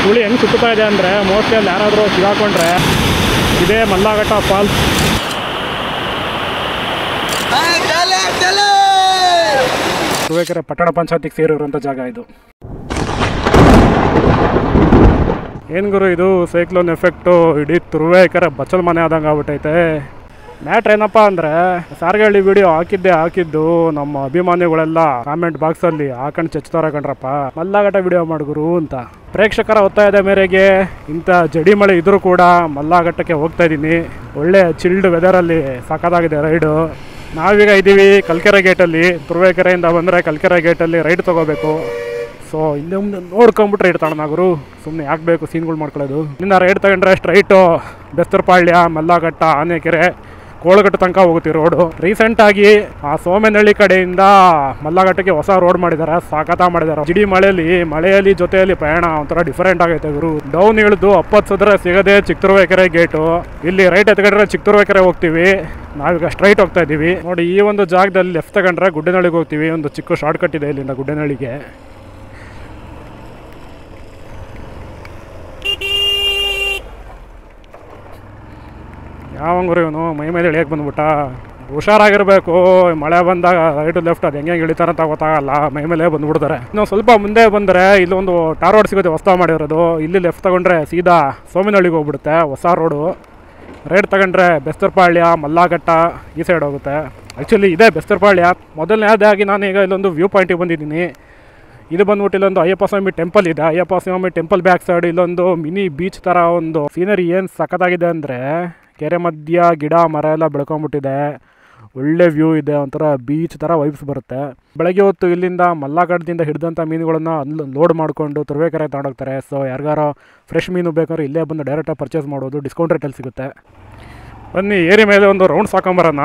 ಸುಳಿ ಹೆಂಗೆ ಸುತ್ತಾ ಇದೆ ಅಂದರೆ ಮೋಸ್ಟ್ಲಿ ಅಲ್ಲಿ ಯಾರಾದರೂ ಸಿಗಾಕೊಂಡ್ರೆ ಇದೇ ಮಲ್ಲಾಘಟ್ಟ ಫಾಲ್ಸ್ ತುರುವೇಕೆರೆ ಪಟ್ಟಣ ಪಂಚಾಯತಿಗೆ ಸೇರಿರುವಂಥ ಜಾಗ ಇದು ಏನು ಗುರು ಇದು ಸೈಕ್ಲೋನ್ ಎಫೆಕ್ಟು ಇಡೀ ತುರುವೇಕೆರೆ ಬಚ್ಚಲ್ ಮನೆ ಆದಂಗೆ ಆಗ್ಬಿಟ್ಟೈತೆ ಮ್ಯಾಟ್ರ್ ಏನಪ್ಪ ಅಂದರೆ ಸಾರ್ಗಳ್ಳಿ ವಿಡಿಯೋ ಹಾಕಿದ್ದೆ ಹಾಕಿದ್ದು ನಮ್ಮ ಅಭಿಮಾನಿಗಳೆಲ್ಲ ಕಾಮೆಂಟ್ ಬಾಕ್ಸಲ್ಲಿ ಹಾಕೊಂಡು ಚಚ್ತಾರೆ ಕಣ್ರಪ್ಪ ಮಲ್ಲಾಘಟ್ಟ ವಿಡಿಯೋ ಗುರು ಅಂತ ಪ್ರೇಕ್ಷಕರ ಒತ್ತಾಯದ ಮೇರೆಗೆ ಇಂಥ ಜಡಿ ಮಳೆ ಇದ್ರೂ ಕೂಡ ಮಲ್ಲಾಘಟ್ಟಕ್ಕೆ ಹೋಗ್ತಾ ಇದ್ದೀನಿ ಒಳ್ಳೆ ಚಿಲ್ಡ್ ವೆದರಲ್ಲಿ ಸಾಕಾಗಿದೆ ರೈಡು ನಾವೀಗ ಇದ್ದೀವಿ ಕಲ್ಕೆರೆ ಗೇಟಲ್ಲಿ ತುರುವೇಕೆರೆಯಿಂದ ಬಂದರೆ ಕಲ್ಕೆರೆ ಗೇಟಲ್ಲಿ ರೈಡ್ ತೊಗೋಬೇಕು ಸೊ ಇಲ್ಲೇ ಮುಂದೆ ನೋಡ್ಕೊಂಬಿಟ್ಟು ರೈಡ್ ತಗೊಳ್ಳೋಣ ಗುರು ಸುಮ್ಮನೆ ಯಾಕೆ ಬೇಕು ಸೀನ್ಗಳು ಮಾಡ್ಕೊಳ್ಳೋದು ಇಲ್ಲಿಂದ ರೈಡ್ ತಗೊಂಡ್ರೆ ಸ್ಟ್ರೈಟು ಬೆಸ್ತರಪಾಳ್ಯ ಮಲ್ಲಘಟ್ಟ ಆನೆಕೆರೆ ಕೋಳಘಟ್ಟ ತನಕ ಹೋಗುತ್ತೆ ರೋಡು ರೀಸೆಂಟಾಗಿ ಆ ಸೋಮೇನಹಳ್ಳಿ ಕಡೆಯಿಂದ ಮಲ್ಲಘಟ್ಟಕ್ಕೆ ಹೊಸ ರೋಡ್ ಮಾಡಿದ್ದಾರೆ ಸಾಕತ ಮಾಡಿದ್ದಾರೆ ಜಿಡಿ ಮಳೆಯಲ್ಲಿ ಮಳೆಯಲ್ಲಿ ಜೊತೆಯಲ್ಲಿ ಪ್ರಯಾಣ ಒಂಥರ ಡಿಫರೆಂಟ್ ಆಗೈತೆ ಗುರು ಡೌನ್ ಇಳಿದು ಅಪ್ಪತ್ಸಿದ್ರೆ ಸಿಗದೆ ಚಿಕ್ಕತುರುವೇಕೆರೆ ಗೇಟು ಇಲ್ಲಿ ರೈಟ್ ಎತ್ಕೊಂಡ್ರೆ ಚಿಕ್ಕತುರುವೇಕೆರೆ ಹೋಗ್ತೀವಿ ನಾವೀಗ ಸ್ಟ್ರೈಟ್ ಹೋಗ್ತಾ ಇದ್ದೀವಿ ನೋಡಿ ಈ ಒಂದು ಜಾಗದಲ್ಲಿ ಲೆಫ್ಟ್ ತಗೊಂಡ್ರೆ ಗುಡ್ಡನಹಳ್ಳಿಗೆ ಹೋಗ್ತೀವಿ ಒಂದು ಚಿಕ್ಕ ಶಾರ್ಟ್ ಕಟ್ ಇದೆ ಇಲ್ಲಿಂದ ಗುಡ್ಡನಹಳ್ಳಿಗೆ ಯಾವಂಗ್ರು ಇವನು ಮೈ ಮೇಲೆ ಇಳಿಯಕ್ಕೆ ಬಂದ್ಬಿಟ್ಟ ಹುಷಾರಾಗಿರ್ಬೇಕು ಮಳೆ ಬಂದಾಗ ರೈಟ್ ಲೆಫ್ಟ್ ಅದು ಹೆಂಗೆ ಇಳಿತಾರೆ ಅಂತ ಗೊತ್ತಾಗಲ್ಲ ಮೈ ಮೇಲೆ ಬಂದ್ಬಿಡ್ತಾರೆ ಇನ್ನು ಸ್ವಲ್ಪ ಮುಂದೆ ಬಂದರೆ ಇಲ್ಲೊಂದು ಟಾರ್ ರೋಡ್ ಸಿಗುತ್ತೆ ಹೊಸ ಮಾಡಿರೋದು ಇಲ್ಲಿ ಲೆಫ್ಟ್ ತಗೊಂಡ್ರೆ ಸೀದಾ ಸೋಮಿನಹಳ್ಳಿಗೆ ಹೋಗ್ಬಿಡುತ್ತೆ ಹೊಸ ರೋಡು ರೈಟ್ ತಗೊಂಡ್ರೆ ಬೆಸ್ತರಪಾಳ್ಯ ಮಲ್ಲಾಘಟ್ಟ ಈ ಸೈಡ್ ಹೋಗುತ್ತೆ ಆ್ಯಕ್ಚುಲಿ ಇದೇ ಬೆಸ್ತರಪಾಳ್ಯ ಮೊದಲನೇದಾಗಿ ನಾನು ಈಗ ಇಲ್ಲೊಂದು ವ್ಯೂ ಪಾಯಿಂಟಿಗೆ ಬಂದಿದ್ದೀನಿ ಇದು ಬಂದ್ಬಿಟ್ಟು ಇಲ್ಲೊಂದು ಅಯ್ಯಪ್ಪ ಸ್ವಾಮಿ ಟೆಂಪಲ್ ಇದೆ Ayyappa Swami temple back side ಇಲ್ಲೊಂದು ಮಿನಿ ಬೀಚ್ ಥರ ಒಂದು ಸೀನರಿ ಏನು ಸಖತ್ತಾಗಿದೆ ಅಂದರೆ ಕೆರೆ ಮಧ್ಯ ಗಿಡ ಮರ ಎಲ್ಲ ಬೆಳ್ಕೊಂಬಿಟ್ಟಿದೆ ಒಳ್ಳೆ ವ್ಯೂ ಇದೆ ಒಂಥರ ಬೀಚ್ ಥರ ವೈಬ್ಸ್ ಬರುತ್ತೆ ಬೆಳಗ್ಗೆ ಹೊತ್ತು ಇಲ್ಲಿಂದ ಮಲ್ಲಾಘಟ್ಟದಿಂದ ಹಿಡಿದಂಥ ಮೀನುಗಳನ್ನು ಅಲ್ಲಿ ಲೋಡ್ ಮಾಡಿಕೊಂಡು ತುರುವೇಕೆರೆ ತಗೊಂಡೋಗ್ತಾರೆ ಸೊ ಯಾರಿಗಾರೋ ಫ್ರೆಶ್ ಮೀನು ಬೇಕಾದ್ರೆ ಇಲ್ಲೇ ಬಂದು ಡೈರೆಕ್ಟಾಗಿ ಪರ್ಚೇಸ್ ಮಾಡೋದು ಡಿಸ್ಕೌಂಟ್ ರೇಟಲ್ಲಿ ಸಿಗುತ್ತೆ ಬನ್ನಿ ಏರಿ ಮೇಲೆ ಒಂದು ರೌಂಡ್ ಸಾಕೊಂಬರೋಣ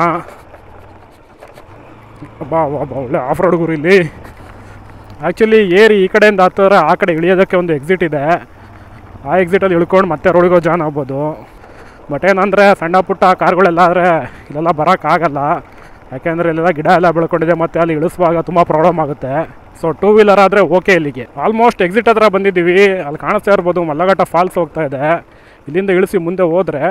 ಬಾ ಬಾ ಬಾ ಒಳ್ಳೆ ಆಫ್ ರೋಡ್ ಗುರು ಇಲ್ಲಿ ಆ್ಯಕ್ಚುಲಿ ಏರಿ ಈ ಕಡೆಯಿಂದ ಹತ್ತಿದ್ರೆ ಆ ಕಡೆ ಇಳಿಯೋದಕ್ಕೆ ಒಂದು ಎಕ್ಸಿಟ್ ಇದೆ ಆ ಎಕ್ಸಿಟಲ್ಲಿ ಇಳ್ಕೊಂಡು ಮತ್ತೆ ರೋಡಿಗೆ ಜಾಯ್ನ್ ಆಗ್ಬೋದು ಬಟ್ ಏನಂದರೆ ಸಣ್ಣ ಪುಟ್ಟ ಕಾರ್ಗಳೆಲ್ಲ ಆದರೆ ಇಲ್ಲೆಲ್ಲ ಬರೋಕ್ಕಾಗಲ್ಲ ಯಾಕೆಂದರೆ ಇಲ್ಲೆಲ್ಲ ಗಿಡ ಎಲ್ಲ ಬೆಳ್ಕೊಂಡಿದೆ ಮತ್ತು ಅಲ್ಲಿ ಇಳಿಸುವಾಗ ತುಂಬ ಪ್ರಾಬ್ಲಮ್ ಆಗುತ್ತೆ ಸೊ ಟೂ ವೀಲರ್ ಆದರೆ ಓಕೆ ಇಲ್ಲಿಗೆ ಆಲ್ಮೋಸ್ಟ್ ಎಕ್ಸಿಟ್ ಹತ್ರ ಬಂದಿದ್ದೀವಿ ಅಲ್ಲಿ ಕಾಣಿಸ್ತಾ ಇರ್ಬೋದು ಮಲ್ಲಘಟ್ಟ ಫಾಲ್ಸ್ ಹೋಗ್ತಾ ಇದೆ ಇಲ್ಲಿಂದ ಇಳಿಸಿ ಮುಂದೆ ಹೋದರೆ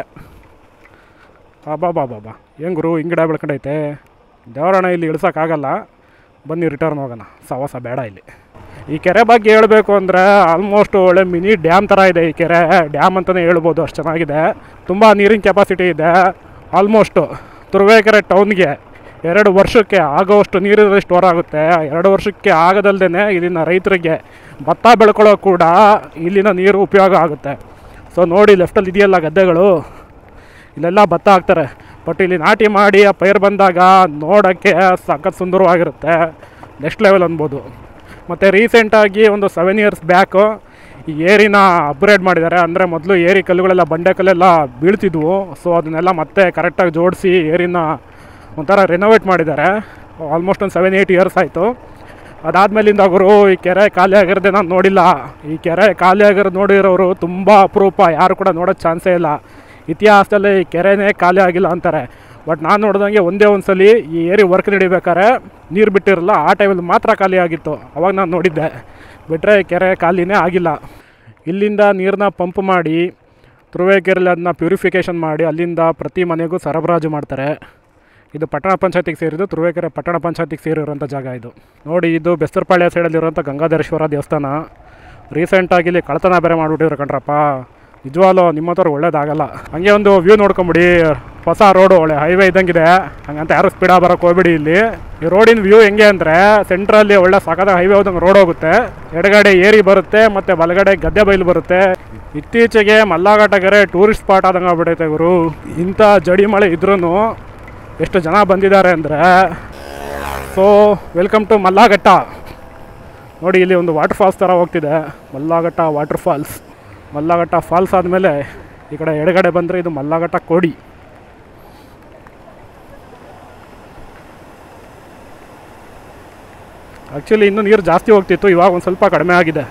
ಬಾ ಬಾ ಬಾ ಬಾ ಹೆಂಗ್ ಗುರು ಹಿಂಗ್ ಗಿಡ ಬೆಳ್ಕೊಂಡೈತೆ ದೇವರಣ ಇಲ್ಲಿ ಇಳ್ಸೋಕ್ಕಾಗಲ್ಲ ಬನ್ನಿ ರಿಟರ್ನ್ ಹೋಗೋಣ ಸವಾಸ ಬೇಡ ಇಲ್ಲಿ ಈ ಕೆರೆ ಬಗ್ಗೆ ಹೇಳಬೇಕು ಅಂದರೆ ಆಲ್ಮೋಸ್ಟ್ ಒಳ್ಳೆ ಮಿನಿ ಡ್ಯಾಮ್ ಥರ ಇದೆ ಈ ಕೆರೆ ಡ್ಯಾಮ್ ಅಂತಲೇ ಹೇಳ್ಬೋದು ಅಷ್ಟು ಚೆನ್ನಾಗಿದೆ ತುಂಬ ನೀರಿನ ಕೆಪಾಸಿಟಿ ಇದೆ ಆಲ್ಮೋಸ್ಟು ತುರುವೇಕೆರೆ ಟೌನ್ಗೆ ಎರಡು ವರ್ಷಕ್ಕೆ ಆಗೋಷ್ಟು ನೀರಿನಲ್ಲಿ ಸ್ಟೋರ್ ಆಗುತ್ತೆ ಎರಡು ವರ್ಷಕ್ಕೆ ಆಗದಲ್ದೇ ಇಲ್ಲಿನ ರೈತರಿಗೆ ಭತ್ತ ಬೆಳ್ಕೊಳ್ಳೋ ಕೂಡ ಇಲ್ಲಿನ ನೀರು ಉಪಯೋಗ ಆಗುತ್ತೆ ಸೊ ನೋಡಿ ಲೆಫ್ಟಲ್ಲಿ ಇದೆಯಲ್ಲ ಗದ್ದೆಗಳು ಇಲ್ಲೆಲ್ಲ ಭತ್ತ ಹಾಕ್ತಾರೆ ಬಟ್ ಇಲ್ಲಿ ನಾಟಿ ಮಾಡಿ ಆ ಪೈರು ಬಂದಾಗ ನೋಡೋಕ್ಕೆ ಸಖತ್ ಸುಂದರವಾಗಿರುತ್ತೆ ನೆಕ್ಸ್ಟ್ ಲೆವೆಲ್ ಅನ್ಬೋದು ಮತ್ತು ರೀಸೆಂಟಾಗಿ ಒಂದು ಸೆವೆನ್ ಇಯರ್ಸ್ ಬ್ಯಾಕು ಈ ಏರಿನ ಅಪ್ಗ್ರೇಡ್ ಮಾಡಿದ್ದಾರೆ ಅಂದರೆ ಮೊದಲು ಏರಿ ಕಲ್ಲುಗಳೆಲ್ಲ ಬಂಡೆ ಕಲ್ಲೆಲ್ಲ ಬೀಳ್ತಿದ್ವು ಸೊ ಅದನ್ನೆಲ್ಲ ಮತ್ತೆ ಕರೆಕ್ಟಾಗಿ ಜೋಡಿಸಿ ಏರಿನ ಒಂಥರ ರೆನೋವೇಟ್ ಮಾಡಿದ್ದಾರೆ ಆಲ್ಮೋಸ್ಟ್ ಒಂದು ಸೆವೆನ್ ಏಯ್ಟ್ ಇಯರ್ಸ್ ಆಯಿತು ಅದಾದಮೇಲಿಂದ ಗುರು ಈ ಕೆರೆ ಖಾಲಿ ಆಗಿರೋದೇ ನಾನು ನೋಡಿಲ್ಲ ಈ ಕೆರೆ ಖಾಲಿ ಆಗಿರೋದು ನೋಡಿರೋರು ತುಂಬ ಅಪರೂಪ ಯಾರು ಕೂಡ ನೋಡೋ ಚಾನ್ಸೇ ಇಲ್ಲ ಇತಿಹಾಸದಲ್ಲಿ ಈ ಕೆರೆನೇ ಖಾಲಿ ಆಗಿಲ್ಲ ಅಂತಾರೆ ಬಟ್ ನಾನು ನೋಡ್ದಂಗೆ ಒಂದೇ ಒಂದು ಸಲ ಈ ಏರಿ ವರ್ಕ್ ನಡಿಬೇಕಾದ್ರೆ ನೀರು ಬಿಟ್ಟಿರಲ್ಲ ಆ ಟೈಮಲ್ಲಿ ಮಾತ್ರ ಖಾಲಿ ಆಗಿತ್ತು ಅವಾಗ ನಾನು ನೋಡಿದ್ದೆ ಬಿಟ್ಟರೆ ಕೆರೆ ಖಾಲಿನೇ ಆಗಿಲ್ಲ ಇಲ್ಲಿಂದ ನೀರನ್ನ ಪಂಪ್ ಮಾಡಿ ತುರುವೇಕೆರೆಯಲ್ಲಿ ಅದನ್ನ ಪ್ಯೂರಿಫಿಕೇಷನ್ ಮಾಡಿ ಅಲ್ಲಿಂದ ಪ್ರತಿ ಮನೆಗೂ ಸರಬರಾಜು ಮಾಡ್ತಾರೆ ಇದು ಪಟ್ಟಣ ಪಂಚಾಯತಿಗೆ ಸೇರಿದ್ದು ತುರುವೇಕೆರೆ ಪಟ್ಟಣ ಪಂಚಾಯತಿಗೆ ಸೇರಿರುವಂಥ ಜಾಗ ಇದು ನೋಡಿ ಇದು ಬೆಸ್ತರಪಾಳ್ಯ ಸೈಡಲ್ಲಿರುವಂಥ ಗಂಗಾಧರೇಶ್ವರ ದೇವಸ್ಥಾನ ರೀಸೆಂಟಾಗಿ ಇಲ್ಲಿ ಕಳ್ತನ ಬೇರೆ ಮಾಡಿಬಿಟ್ಟಿದ್ರು ಕಣ್ರಪ್ಪ ನಿಜವಾಗ್ಲೂ ನಿಮ್ಮ ಹತ್ರ ಒಳ್ಳೇದಾಗಲ್ಲ ಹಂಗೆ ಒಂದು ವ್ಯೂ ನೋಡ್ಕೊಂಬಿಡಿ ಹೊಸ ರೋಡು ಒಳ್ಳೆ ಹೈವೇ ಇದ್ದಂಗಿದೆ ಹಂಗಂತ ಯಾರು ಸ್ಪೀಡಾಗಿ ಬರೋಕ್ಕೆ ಹೋಗ್ಬೇಡಿ ಇಲ್ಲಿ ಈ ರೋಡಿನ ವ್ಯೂ ಹೆಂಗೆ ಅಂದರೆ ಸೆಂಟ್ರಲ್ಲಿ ಒಳ್ಳೆ ಸಖದ ಹೈವೇ ಹೋದಂಗೆ ರೋಡ್ ಹೋಗುತ್ತೆ ಎಡಗಡೆ ಏರಿ ಬರುತ್ತೆ ಮತ್ತು ಬಲಗಡೆ ಗದ್ದೆ ಬೈಲು ಬರುತ್ತೆ ಇತ್ತೀಚೆಗೆ ಮಲ್ಲಾಘಟ್ಟ ಕೆರೆ ಟೂರಿಸ್ಟ್ ಸ್ಪಾಟ್ ಆದಂಗೆ ಆಗ್ಬಿಟ್ಟೈತೆ ಗುರು ಇಂಥ ಜಡಿ ಮಳೆ ಇದ್ರೂ ಎಷ್ಟು ಜನ ಬಂದಿದ್ದಾರೆ ಅಂದರೆ ಸೊ ವೆಲ್ಕಮ್ ಟು ಮಲ್ಲಾಘಟ್ಟ ನೋಡಿ ಇಲ್ಲಿ ಒಂದು ವಾಟರ್ ಫಾಲ್ಸ್ ಥರ ಹೋಗ್ತಿದೆ Mallaghatta waterfalls Mallaghatta falls ಆದಮೇಲೆ ಈ ಕಡೆ ಎಡಗಡೆ ಬಂದರೆ ಇದು ಮಲ್ಲಾಘಟ್ಟ ಕೋಡಿ ಆ್ಯಕ್ಚುಲಿ ಇನ್ನೂ ನೀರು ಜಾಸ್ತಿ ಹೋಗ್ತಿತ್ತು ಇವಾಗ ಒಂದು ಸ್ವಲ್ಪ ಕಡಿಮೆ ಆಗಿದೆ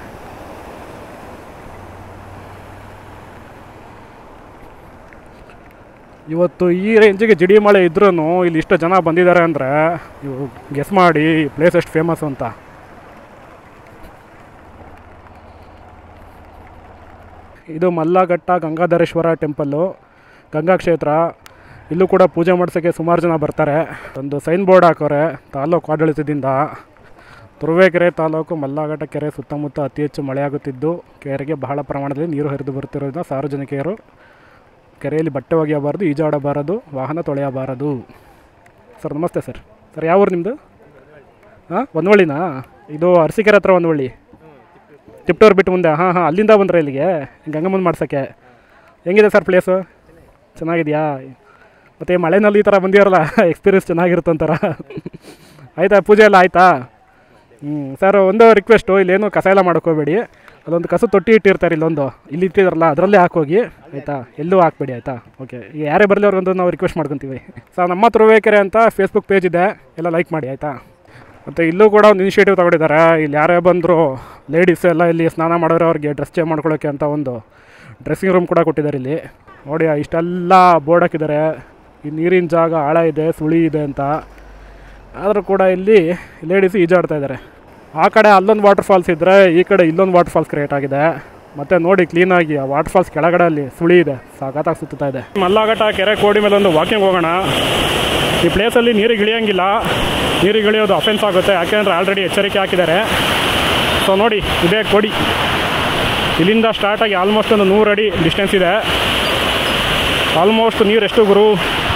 ಇವತ್ತು ಈ ರೇಂಜಿಗೆ ಜಿಡಿ ಮಳೆ ಇದ್ರೂ ಇಲ್ಲಿ ಇಷ್ಟು ಜನ ಬಂದಿದ್ದಾರೆ ಅಂದರೆ ನೀವು ಗೆಸ್ ಮಾಡಿ ಪ್ಲೇಸ್ ಎಷ್ಟು ಫೇಮಸ್ ಅಂತ ಇದು ಮಲ್ಲಘಟ್ಟ ಗಂಗಾಧರೇಶ್ವರ ಟೆಂಪಲ್ಲು ಗಂಗಾ ಕ್ಷೇತ್ರ ಇಲ್ಲೂ ಕೂಡ ಪೂಜೆ ಮಾಡಿಸೋಕ್ಕೆ ಸುಮಾರು ಜನ ಬರ್ತಾರೆ ಒಂದು ಸೈನ್ ಬೋರ್ಡ್ ಹಾಕೋರೆ ತಾಲೂಕು ಆಡಳಿತದಿಂದ ತುರುವೇಕೆರೆ ತಾಲೂಕು ಮಲ್ಲಘಟ್ಟ ಕೆರೆ ಸುತ್ತಮುತ್ತ ಅತಿ ಹೆಚ್ಚು ಮಳೆಯಾಗುತ್ತಿದ್ದು ಕೆರೆಗೆ ಬಹಳ ಪ್ರಮಾಣದಲ್ಲಿ ನೀರು ಹರಿದು ಬರುತ್ತಿರೋದ್ರಿಂದ ಸಾರ್ವಜನಿಕರು ಕೆರೆಯಲ್ಲಿ ಬಟ್ಟೆ ಒಗೆಯಬಾರದು ಈಜಾಡಬಾರದು ವಾಹನ ತೊಳೆಯಬಾರದು ಸರ್ ನಮಸ್ತೆ ಸರ್ ಸರ್ ಯಾವ ಊರು ನಿಮ್ಮದು ಹಾಂ ಒಂದ್ವಳ್ಳಿನಾ ಇದು ಅರಸೀಕೆರೆ ಹತ್ರ ಒಂದ್ವಳ್ಳಿ ತಿಪ್ಟೂರು ಬಿಟ್ಟು ಮುಂದೆ ಹಾಂ ಹಾಂ ಅಲ್ಲಿಂದ ಬಂದರೆ ಇಲ್ಲಿಗೆ ಗಂಗಮ್ಮನ ಮಾಡ್ಸೋಕ್ಕೆ ಹೆಂಗಿದೆ ಸರ್ ಪ್ಲೇಸು ಚೆನ್ನಾಗಿದೆಯಾ ಮತ್ತು ಮಳೆನಲ್ಲಿ ಈ ಥರ ಬಂದಿರಲ್ಲ ಎಕ್ಸ್ಪೀರಿಯನ್ಸ್ ಚೆನ್ನಾಗಿರುತ್ತಂತಾರ ಆಯಿತಾ ಪೂಜೆ ಎಲ್ಲ ಆಯಿತಾ ಹ್ಞೂ ಸರ್ ಒಂದು ರಿಕ್ವೆಸ್ಟು ಇಲ್ಲೇನು ಕಸ ಎಲ್ಲ ಮಾಡ್ಕೋಬೇಡಿ ಅದೊಂದು ಕಸ ತೊಟ್ಟಿ ಇಟ್ಟಿರ್ತಾರೆ ಇಲ್ಲೊಂದು ಇಲ್ಲಿ ಇಟ್ಟಿದಾರಲ್ಲ ಅದರಲ್ಲೇ ಹಾಕೋಗಿ ಆಯಿತಾ ಎಲ್ಲೂ ಹಾಕ್ಬೇಡಿ ಆಯಿತಾ ಓಕೆ ಈಗ ಯಾರೇ ಬರಲಿ ಅವ್ರಿಗೊಂದು ನಾವು ರಿಕ್ವೆಸ್ಟ್ ಮಾಡ್ಕೊತೀವಿ ಸರ್ ನಮ್ಮ ತುರುವೇಕೆರೆ ಅಂತ ಫೇಸ್ಬುಕ್ ಪೇಜ್ ಇದೆ ಎಲ್ಲ ಲೈಕ್ ಮಾಡಿ ಆಯಿತಾ ಮತ್ತು ಇಲ್ಲೂ ಕೂಡ ಒಂದು ಇನಿಷಿಯೇಟಿವ್ ತಗೊಂಡಿದ್ದಾರೆ ಇಲ್ಲಿ ಯಾರೇ ಬಂದರೂ ಲೇಡೀಸ್ ಎಲ್ಲ ಇಲ್ಲಿ ಸ್ನಾನ ಮಾಡೋರು ಅವ್ರಿಗೆ ಡ್ರೆಸ್ ಚೇಂಜ್ ಮಾಡ್ಕೊಳ್ಳೋಕ್ಕೆ ಅಂತ ಒಂದು ಡ್ರೆಸ್ಸಿಂಗ್ ರೂಮ್ ಕೂಡ ಕೊಟ್ಟಿದ್ದಾರೆ ಇಲ್ಲಿ ನೋಡಿ ಇಷ್ಟೆಲ್ಲ ಬೋರ್ಡ್ ಹಾಕಿದ್ದಾರೆ ಈ ನೀರಿನ ಜಾಗ ಆಳ ಇದೆ ಸುಳಿ ಇದೆ ಅಂತ ಆದರೂ ಕೂಡ ಇಲ್ಲಿ ಲೇಡೀಸ್ ಈಜಾಡ್ತಾ ಇದ್ದಾರೆ ಆ ಕಡೆ ಅಲ್ಲೊಂದು ವಾಟರ್ ಫಾಲ್ಸ್ ಇದ್ದರೆ ಈ ಕಡೆ ಇಲ್ಲೊಂದು ವಾಟರ್ ಫಾಲ್ಸ್ ಕ್ರಿಯೇಟ್ ಆಗಿದೆ ಮತ್ತು ನೋಡಿ ಕ್ಲೀನಾಗಿ ಆ ವಾಟರ್ ಫಾಲ್ಸ್ ಕೆಳಗಡೆ ಅಲ್ಲಿ ಸುಳಿ ಇದೆ ಸಾಕಾಗಿ ಸುತ್ತಾ ಇದೆ ಮಲ್ಲಘಟ್ಟ ಕೆರೆ ಕೋಡಿ ಮೇಲೆ ಒಂದು ವಾಕಿಂಗ್ ಹೋಗೋಣ ಈ ಪ್ಲೇಸಲ್ಲಿ ನೀರಿಗೆ ಇಳಿಯೋಂಗಿಲ್ಲ ನೀರಿಗೆ ಇಳಿಯೋದು ಅಫೆನ್ಸ್ ಆಗುತ್ತೆ ಯಾಕೆಂದರೆ ಆಲ್ರೆಡಿ ಎಚ್ಚರಿಕೆ ಹಾಕಿದ್ದಾರೆ ಸೊ ನೋಡಿ ಇದೇ ಕೋಡಿ ಇಲ್ಲಿಂದ ಸ್ಟಾರ್ಟಾಗಿ ಆಲ್ಮೋಸ್ಟ್ ಒಂದು ನೂರು ಅಡಿ ಡಿಸ್ಟೆನ್ಸ್ ಇದೆ ಆಲ್ಮೋಸ್ಟ್ ನೀರು ಎಷ್ಟು ಗುರು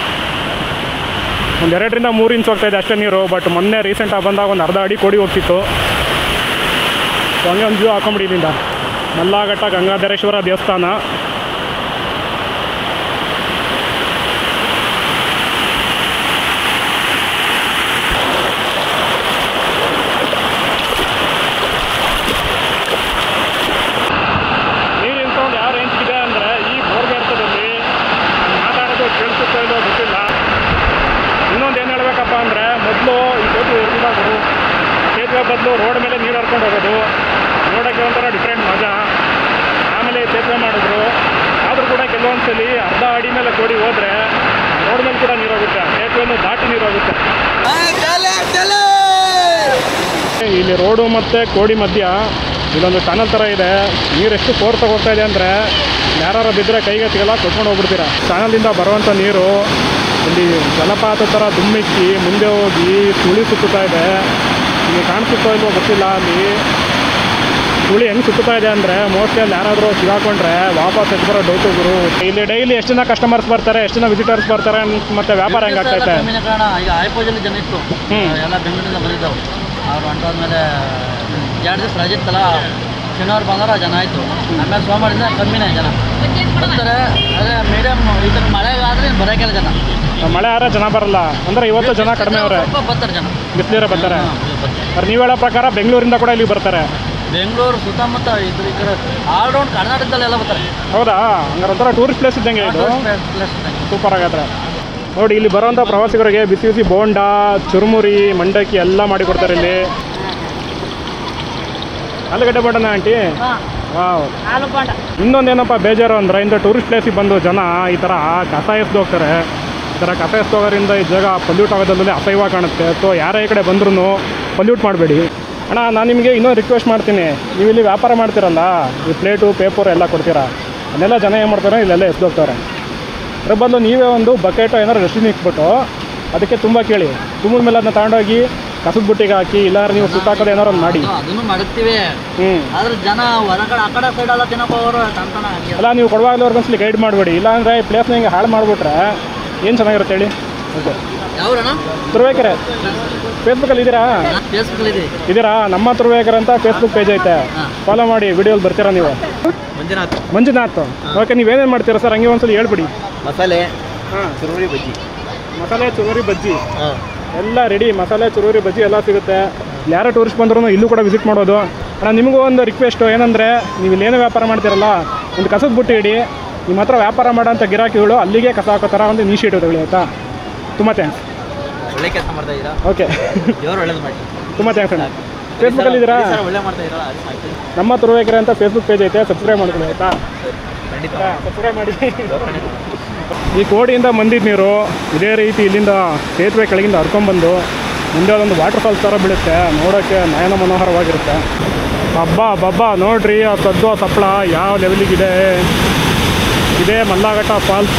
ಒಂದು ಎರಡರಿಂದ ಮೂರು ಇಂಚ್ ಹೋಗ್ತಾ ಇದೆ ಅಷ್ಟೇ ನೀರು ಬಟ್ ಮೊನ್ನೆ ರೀಸೆಂಟಾಗಿ ಬಂದಾಗ ಒಂದು ಅರ್ಧ ಅಡಿ ಕೋಡಿ ಹೋಗ್ತಿತ್ತು ಸೊ ಹಂಗೆ ಒಂದು ವ್ಯೂ ಹಾಕೊಂಬಿಡಿ ಇಲ್ಲಿಂದ ಮಲ್ಲಘಟ್ಟ ಗಂಗಾಧರೇಶ್ವರ ದೇವಸ್ಥಾನ ನೀರಿನ ಸೌಂಡ್ ಯಾವ ರೇಂಜ್ಗಿದೆ ಅಂದರೆ ಈ ಬೋರ್ಗರ್ತದಲ್ಲಿ ಮಾತಾಡೋದು ಕೇಳಿಸುತ್ತೋ ಇಲ್ಲೋ ಗೊತ್ತಿಲ್ಲ ಇನ್ನೊಂದು ಏನು ಹೇಳ್ಬೇಕಪ್ಪ ಅಂದರೆ ಮೊದಲು ಈ ಸೇತುವೆ ಇರ್ತಿದ್ದಾಗು ಸೇತುವೆ ಬದಲು ರೋಡ್ ಮೇಲೆ ನೀರು ಹರ್ಕೊಂಡು ಹೋಗೋದು ನೋಡೋಕ್ಕೆ ಒಂಥರ ಡಿಫ್ರೆಂಟ್ ಮಜಾ ಆಮೇಲೆ ಸೇತುವೆ ಮಾಡಿದ್ರು ಆದರೂ ಕೂಡ ಕೆಲವೊಂದ್ಸಲಿ ಅರ್ಧ ಅಡಿ ಮೇಲೆ ಕೋಡಿ ಹೋದರೆ ರೋಡ್ ಮೇಲೆ ಕೂಡ ನೀರು ಹೋಗುತ್ತೆ ಸೇತುವೆಯನ್ನು ದಾಟಿ ನೀರು ಹೋಗುತ್ತೆ ಇಲ್ಲಿ ರೋಡು ಮತ್ತು ಕೋಡಿ ಮಧ್ಯ ಇಲ್ಲೊಂದು ಚಾನಲ್ ಥರ ಇದೆ ನೀರು ಎಷ್ಟು ಫೋರ್ ಹೋಗ್ತಾ ಇದೆ ಅಂದರೆ ಯಾರು ಬಿದ್ದರೆ ಕೈಗೆ ಸಿಗಲ್ಲ ಕೊಟ್ಕೊಂಡು ಹೋಗ್ಬಿಡ್ತೀರಾ ಚಾನಲಿಂದ ಬರುವಂಥ ನೀರು ಇಲ್ಲಿ ಜಲಪಾತ ಥರ ದುಮ್ಮಿಕ್ಕಿ ಮುಂದೆ ಹೋಗಿ ಸುಳಿ ಸುತ್ತುತ್ತಾ ಇದೆ ನಿಮಗೆ ಕಾಣಿಸುತ್ತೋ ಇಲ್ವೋ ಗೊತ್ತಿಲ್ಲ ಅಲ್ಲಿ ಸುಳಿ ಹೆಂಗೆ ಸುತ್ತುತ್ತಾ ಇದೆ ಅಂದರೆ ಮೋಸ್ಟ್ಲಿ ಅಲ್ಲಿ ಯಾರಾದರೂ ಸಿಗಾಕೊಂಡ್ರೆ ವಾಪಸ್ ಎದ್ದು ಬರೋ ಡೌಟು ಗುರು ಇಲ್ಲಿ ಡೈಲಿ ಎಷ್ಟು ಜನ ಕಸ್ಟಮರ್ಸ್ ಬರ್ತಾರೆ ಎಷ್ಟು ಜನ ವಿಸಿಟರ್ಸ್ ಬರ್ತಾರೆ ಮತ್ತೆ ವ್ಯಾಪಾರ ಹೆಂಗೆ ಆಗ್ತೈತೆ ಕಮ್ಮಿನೇ ಕಾರಣ ಈಗ ಆಯ್ಪೋಜಲ್ಲಿ ಜನ ಇತ್ತು ಹ್ಮ್. ಎಲ್ಲ ಬೆಂಗಳೂರಿಂದ ಬಂದಿದ್ದವು ಅವ್ರು ಹೊಂಟೋದ್ಮೇಲೆ ಎರಡು ದಿವಸ ರಜೆ ಇತ್ತಲ್ಲ ಶನಿವಾರ ಭಾನುವಾರ ಜನ ಆಯಿತು ಆಮೇಲೆ ಸೋಮವಾರದಿಂದ ಕಮ್ಮಿನೇ ಜನ ಬರ್ತಾರೆ ಅದೇ ಮೀಡಿಯಮ್ ಈ ಥರ ಮಳೆಗಾದ್ರೆ ಬರೋಕ್ಕೆಲ್ಲ ಜನ ಮಳೆ ಆದ್ರೆ ಜನ ಬರಲ್ಲ ಅಂದರೆ ಇವತ್ತು ಜನ ಕಡಿಮೆ ಅವರೇ ಸ್ವಲ್ಪ ಬರ್ತಾರೆ ಜನ ಬಿಸಿಲೀರ ಬರ್ತಾರೆ ಹಾ, ಬರ್ತಾರೆ. ಅವ್ರು ನೀವು ಹೇಳೋ ಪ್ರಕಾರ ಬೆಂಗಳೂರಿಂದ ಕೂಡ ಇಲ್ಲಿಗೆ ಬರ್ತಾರೆ ಬೆಂಗಳೂರು ಸುತ್ತಮುತ್ತ ಇದ್ರ ಈ ಕಡೆ ಆಲ್ ರೌಂಡ್ ಕರ್ನಾಟಕದಲ್ಲೆಲ್ಲ ಬರ್ತಾರೆ ಹೌದಾ ಹಂಗಾರೆ ಒಂಥರ ಟೂರಿಸ್ಟ್ ಪ್ಲೇಸ್ ಇದ್ದಂಗೆ ಇದು ಪ್ಲೇಸ್ ಸೂಪರ್ ಆಗತ್ತೆ ನೋಡಿ ಇಲ್ಲಿ ಬರುವಂಥ ಪ್ರವಾಸಿಗರಿಗೆ ಬಿಸಿ ಬಿಸಿ ಬೋಂಡ ಚುರುಮುರಿ ಮಂಡಕ್ಕಿ ಎಲ್ಲ ಮಾಡಿ ಕೊಡ್ತಾರೆ ಇಲ್ಲಿ ಆಲೂಗಡ್ಡೆ ಬೋಂಡನ ಆಂಟಿ ವಾವ್ ಹಾಲು ಪಾಂಡ ಇನ್ನೊಂದೇನಪ್ಪ ಬೇಜಾರು ಅಂದ್ರೆ ಇಂಥ ಟೂರಿಸ್ಟ್ ಪ್ಲೇಸಿಗೆ ಬಂದು ಜನ ಈ ಥರ ಕಸ ಎಸ್ದು ಹೋಗ್ತಾರೆ ಈ ಥರ ಕಸ ಎಸ್ದು ಹೋಗೋದ್ರಿಂದ ಈ ಜಾಗ ಪಲ್ಯೂಟ್ ಆಗೋದ್ರಲ್ಲಿ ಅಸಹ್ಯವಾಗಿ ಕಾಣುತ್ತೆ ಸೊ ಯಾರೇ ಈ ಕಡೆ ಬಂದ್ರೂ ಪಲ್ಯೂಟ್ ಮಾಡಬೇಡಿ ಅಣ್ಣ ನಾನು ನಿಮಗೆ ಇನ್ನೊಂದು ರಿಕ್ವೆಸ್ಟ್ ಮಾಡ್ತೀನಿ ನೀವು ಇಲ್ಲಿ ವ್ಯಾಪಾರ ಮಾಡ್ತೀರಲ್ಲ ಈ ಪ್ಲೇಟು ಪೇಪರ್ ಎಲ್ಲ ಕೊಡ್ತೀರಾ ಅದನ್ನೆಲ್ಲ ಜನ ಏನು ಮಾಡ್ತಾರೆ ಇಲ್ಲೆಲ್ಲ ಎಸ್ದು ಹೋಗ್ತಾರೆ ಅದ್ರ ಬದಲು ನೀವೇ ಒಂದು ಬಕೆಟು ಏನಾದ್ರು ಡಸ್ಟ್ಬಿನ್ ಇಕ್ಬಿಟ್ಟು ಅದಕ್ಕೆ ತುಂಬ ಕೇಳಿ ತುಂಬಿದ ಮೇಲೆ ಅದನ್ನ ತಗೊಂಡೋಗಿ ಕಸದ ಬುಟ್ಟಿಗೆ ಹಾಕಿ ಇಲ್ಲಾಂದ್ರೆ ನೀವು ಸುತ್ತಾಕೋದು ಏನಾರು ಒಂದು ಮಾಡಿ ಅದನ್ನು ಮಾಡುತ್ತೀವಿ ಹ್ಞೂ ಆದ್ರೆ ಜನ ಹೊರಗಡೆ ಆ ಕಡೆ ಸೈಡ್ ಎಲ್ಲ ತಿನ್ನಪ್ಪ ಅವರು ತಂತನ ಹಂಗೆ ಅಲ್ಲ ನೀವು ಕೊಡುವಾಗಲೂ ಅವ್ರಿಗೊಂದ್ಸಲಿ ಗೈಡ್ ಮಾಡಬೇಡಿ ಇಲ್ಲಾಂದರೆ ಈ ಪ್ಲೇಸ್ನ ಹಿಂಗೆ ಹಾಳು ಮಾಡಿಬಿಟ್ರೆ ಏನು ಚೆನ್ನಾಗಿರುತ್ತೆ ಹೇಳಿ ಓಕೆ ಯಾವ್ರಣ್ಣ ತುರುವೇಕೆರೆ ಫೇಸ್ಬುಕ್ಕಲ್ಲಿ ಇದ್ದೀರಾ ಫೇಸ್ಬುಕ್ ಇದೆ ಇದ್ದೀರಾ ನಮ್ಮ ತುರುವೇಕೆರೆ ಅಂತ ಫೇಸ್ಬುಕ್ ಪೇಜ್ ಐತೆ ಹಾಂ. ಫಾಲೋ ಮಾಡಿ ವಿಡಿಯೋಲಿ ಬರ್ತೀರಾ ನೀವು ಮಂಜುನಾಥ್ ಮಂಜುನಾಥ್ ಓಕೆ ನೀವೇನೇನು ಮಾಡ್ತೀರಾ ಸರ್ ಹಂಗೆ ಒಂದ್ಸಲಿ ಹೇಳ್ಬಿಡಿ ಮಸಾಲೆ ಹಾಂ ಚುರುಮುರಿ ಬಜ್ಜಿ ಮಸಾಲೆ ಚುರುಮುರಿ ಬಜ್ಜಿ ಹಾಂ ಎಲ್ಲ ರೆಡಿ ಮಸಾಲೆ ಚುರುಮುರಿ ಬಜ್ಜಿ ಎಲ್ಲ ಸಿಗುತ್ತೆ ಯಾರೋ ಟೂರಿಸ್ಟ್ ಬಂದ್ರು ಇಲ್ಲೂ ಕೂಡ ವಿಸಿಟ್ ಮಾಡ್ಬೋದು ಅಣ್ಣ ನಿಮಗೂ ಒಂದು ರಿಕ್ವೆಸ್ಟು ಏನಂದರೆ ನೀವು ಇಲ್ಲೇನೋ ವ್ಯಾಪಾರ ಮಾಡ್ತೀರಲ್ಲ ಒಂದು ಕಸದ ಬುಟ್ಟಿ ಇಡಿ ನಿಮ್ಮ ಹತ್ರ ವ್ಯಾಪಾರ ಮಾಡೋಂಥ ಗಿರಾಕಿಗಳು ಅಲ್ಲಿಗೆ ಕಸ ಹಾಕೋ ಥರ ಒಂದು ಇನಿಷಿಯೇಟಿವ್ ತಗೊಳ್ಳಿ ಆಯಿತಾ ತುಂಬ ಥ್ಯಾಂಕ್ಸ್ ಒಳ್ಳೆ ಕೆಲಸ ಮಾಡ್ತಾ ಇದ್ದೀರಾ ಓಕೆ ದೇವ್ರು ಒಳ್ಳೇದು ಮಾಡಿ ತುಂಬ ಥ್ಯಾಂಕ್ಸ್ ಅಣ್ಣ ಫೇಸ್ಬುಕ್ಕಲ್ಲಿ ಇದ್ದೀರಾ ಸರ್ ಒಳ್ಳೆ ಮಾಡ್ತಾ ಇದ್ದೀರಾ ಅದು ಸಾಕು. ನಮ್ಮ ತುರುವೇಕೆರೆ ಅಂತ ಫೇಸ್ಬುಕ್ ಪೇಜ್ ಐತೆ ಸಬ್ಸ್ಕ್ರೈಬ್ ಮಾಡ್ಕೊಳ್ಳಿ ಆಯಿತಾ ಖಂಡಿತ ಸಬ್ಸ್ಕ್ರೈಬ್ ಮಾಡಿ ಈ ಕೋಡಿಯಿಂದ ಬಂದಿದ್ದ ನೀರು ಇದೇ ರೀತಿ ಇಲ್ಲಿಂದ ಸೇತುವೆ ಕೆಳಗಿಂದ ಹರ್ಕೊಂಡ್ಬಂದು ಮುಂದೆ ಅದೊಂದು ವಾಟರ್ ಫಾಲ್ಸ್ ಥರ ಬೀಳುತ್ತೆ ನೋಡೋಕ್ಕೆ ನಯನ ಮನೋಹರವಾಗಿರುತ್ತೆ ಹಬ್ಬ ಬಬ್ಬ ನೋಡ್ರಿ ಆ ಸದ್ದು ಆ ಸಪ್ಪಳ ಯಾವ ಲೆವೆಲಿಗಿದೆ ಇದೇ ಮಲ್ಲಾಘಟ್ಟ ಫಾಲ್ಸ್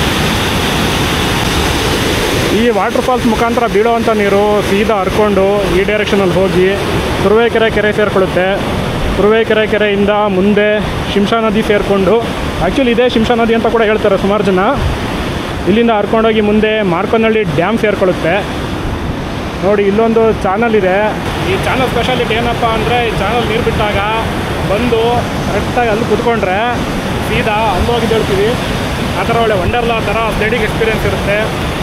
ಈ ವಾಟರ್ ಫಾಲ್ಸ್ ಮುಖಾಂತರ ಬೀಳುವಂಥ ನೀರು ಸೀದಾ ಹರ್ಕೊಂಡು ಈ ಡೈರೆಕ್ಷನಲ್ಲಿ ಹೋಗಿ ತುರುವೇಕೆರೆ ಕೆರೆ ಸೇರಿಕೊಳ್ಳುತ್ತೆ ತುರುವೇಕೆರೆ ಕೆರೆಯಿಂದ ಮುಂದೆ ಶಿಂಷಾ ನದಿ ಸೇರಿಕೊಂಡು ಆ್ಯಕ್ಚುಲಿ ಇದೇ ಶಿಂಷಾ ನದಿ ಅಂತ ಕೂಡ ಹೇಳ್ತಾರೆ ಸುಮಾರು ಜನ ಇಲ್ಲಿಂದ ಹರ್ಕೊಂಡೋಗಿ ಮುಂದೆ ಮಾರ್ಕೊನಹಳ್ಳಿ ಡ್ಯಾಮ್ ಸೇರಿಕೊಳ್ಳುತ್ತೆ ನೋಡಿ ಇಲ್ಲೊಂದು ಚಾನಲ್ ಇದೆ ಈ ಚಾನಲ್ ಸ್ಪೆಷಾಲಿಟಿ ಏನಪ್ಪ ಅಂದರೆ ಈ ಚಾನಲ್ ನೀರು ಬಿಟ್ಟಾಗ ಬಂದು ಕರೆಕ್ಟಾಗಿ ಅಲ್ಲಿ ಕುತ್ಕೊಂಡ್ರೆ ಸೀದಾ ಅಲ್ಲಿ ಹೋಗಿ ಹೇಳ್ತೀವಿ ಆ ಥರ ಒಳ್ಳೆ ವಂಡರ್ಲಾ ಥರ ಸ್ಟಡಿಂಗ್ ಎಕ್ಸ್ಪೀರಿಯನ್ಸ್ ಇರುತ್ತೆ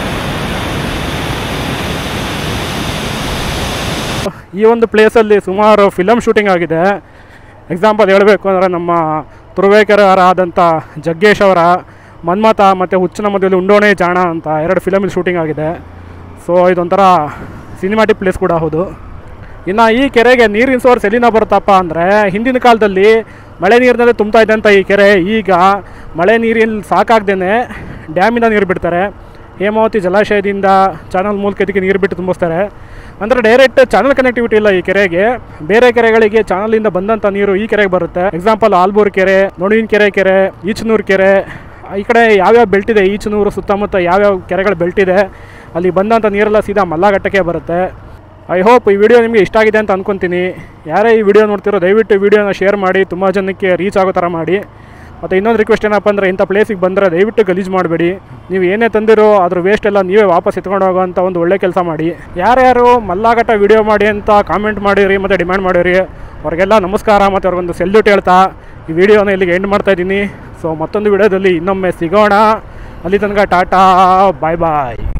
ಈ ಒಂದು ಪ್ಲೇಸಲ್ಲಿ ಸುಮಾರು ಫಿಲಮ್ ಶೂಟಿಂಗ್ ಆಗಿದೆ ಎಕ್ಸಾಂಪಲ್ ಹೇಳಬೇಕು ಅಂದರೆ ನಮ್ಮ ತುರುವೇಕೆರೆಯವರ ಆದಂಥ ಜಗ್ಗೇಶ್ ಅವರ ಮನ್ಮಥ ಮತ್ತು ಹುಚ್ಚನ ಮಧ್ಯದಲ್ಲಿ ಉಂಡೋಣೆ ಜಾಣ ಅಂತ ಎರಡು ಫಿಲಮಲ್ಲಿ ಶೂಟಿಂಗ್ ಆಗಿದೆ ಸೊ ಇದೊಂಥರ ಸಿನಿಮಾಟಿಕ್ ಪ್ಲೇಸ್ ಕೂಡ ಹೌದು ಇನ್ನು ಈ ಕೆರೆಗೆ ನೀರಿನ ಸೋರ್ಸ್ ಎಲ್ಲಿಂದ ಬರುತ್ತಪ್ಪ ಅಂದರೆ ಹಿಂದಿನ ಕಾಲದಲ್ಲಿ ಮಳೆ ನೀರಿನಲ್ಲೇ ತುಂಬ್ತಾ ಇದ್ದಂಥ ಈ ಕೆರೆ ಈಗ ಮಳೆ ನೀರಿನ ಸಾಕಾಗ್ದೇ ಡ್ಯಾಮಿಂದ ನೀರು ಬಿಡ್ತಾರೆ ಹೇಮಾವತಿ ಜಲಾಶಯದಿಂದ ಚಾನಲ್ ಮೂಲಕ ಇದಕ್ಕೆ ನೀರು ಬಿಟ್ಟು ತುಂಬಿಸ್ತಾರೆ ಅಂದರೆ ಡೈರೆಕ್ಟ್ ಚಾನಲ್ ಕನೆಕ್ಟಿವಿಟಿ ಇಲ್ಲ ಈ ಕೆರೆಗೆ ಬೇರೆ ಕೆರೆಗಳಿಗೆ ಚಾನಲಿಂದ ಬಂದಂಥ ನೀರು ಈ ಕೆರೆಗೆ ಬರುತ್ತೆ ಎಕ್ಸಾಂಪಲ್ ಆಲ್ಬೂರು ಕೆರೆ ನೊಣವಿನ ಕೆರೆ ಕೆರೆ ಈಚನೂರು ಕೆರೆ ಈ ಕಡೆ ಯಾವ್ಯಾವ ಬೆಲ್ಟ್ ಇದೆ ಈಚನೂರು ಸುತ್ತಮುತ್ತ ಯಾವ್ಯಾವ ಕೆರೆಗಳು ಬೆಲ್ಟ್ ಇದೆ ಅಲ್ಲಿ ಬಂದಂಥ ನೀರೆಲ್ಲ ಸೀದಾ ಮಲ್ಲಘಟ್ಟಕ್ಕೆ ಬರುತ್ತೆ ಐ ಹೋಪ್ ಈ ವಿಡಿಯೋ ನಿಮಗೆ ಇಷ್ಟ ಆಗಿದೆ ಅಂತ ಅನ್ಕೊತೀನಿ ಯಾರೇ ಈ ವಿಡಿಯೋ ನೋಡ್ತಿರೋ ದಯವಿಟ್ಟು ಈ ವಿಡಿಯೋನ ಶೇರ್ ಮಾಡಿ ತುಂಬ ಜನಕ್ಕೆ ರೀಚ್ ಆಗೋ ಥರ ಮಾಡಿ ಮತ್ತು ಇನ್ನೊಂದು ರಿಕ್ವೆಸ್ಟ್ ಏನಪ್ಪ ಅಂದರೆ ಇಂಥ ಪ್ಲೇಸಿಗೆ ಬಂದರೆ ದಯವಿಟ್ಟು ಗಲೀಜು ಮಾಡಬೇಡಿ ನೀವು ಏನೇ ತಂದಿರೋ ಅದ್ರ ವೇಸ್ಟ್ ಎಲ್ಲ ನೀವೇ ವಾಪಸ್ ಎತ್ಕೊಂಡು ಹೋಗೋಂಥ ಒಂದು ಒಳ್ಳೆ ಕೆಲಸ ಮಾಡಿ ಯಾರ್ಯಾರು ಮಲ್ಲಾಘಟ್ಟ ವಿಡಿಯೋ ಮಾಡಿ ಅಂತ ಕಾಮೆಂಟ್ ಮಾಡಿರಿ ಮತ್ತು ಡಿಮ್ಯಾಂಡ್ ಮಾಡಿರಿ ಅವ್ರಿಗೆಲ್ಲ ನಮಸ್ಕಾರ ಮತ್ತು ಅವ್ರಿಗೊಂದು ಸೆಲ್ಯೂಟ್ ಹೇಳ್ತಾ ಈ ವಿಡಿಯೋನ ಇಲ್ಲಿಗೆ ಎಂಡ್ ಮಾಡ್ತಾ ಇದ್ದೀನಿ ಸೊ ಮತ್ತೊಂದು ವಿಡಿಯೋದಲ್ಲಿ ಇನ್ನೊಮ್ಮೆ ಸಿಗೋಣ ಅಲ್ಲಿ ತನಕ ಟಾಟಾ ಬಾಯ್ ಬಾಯ್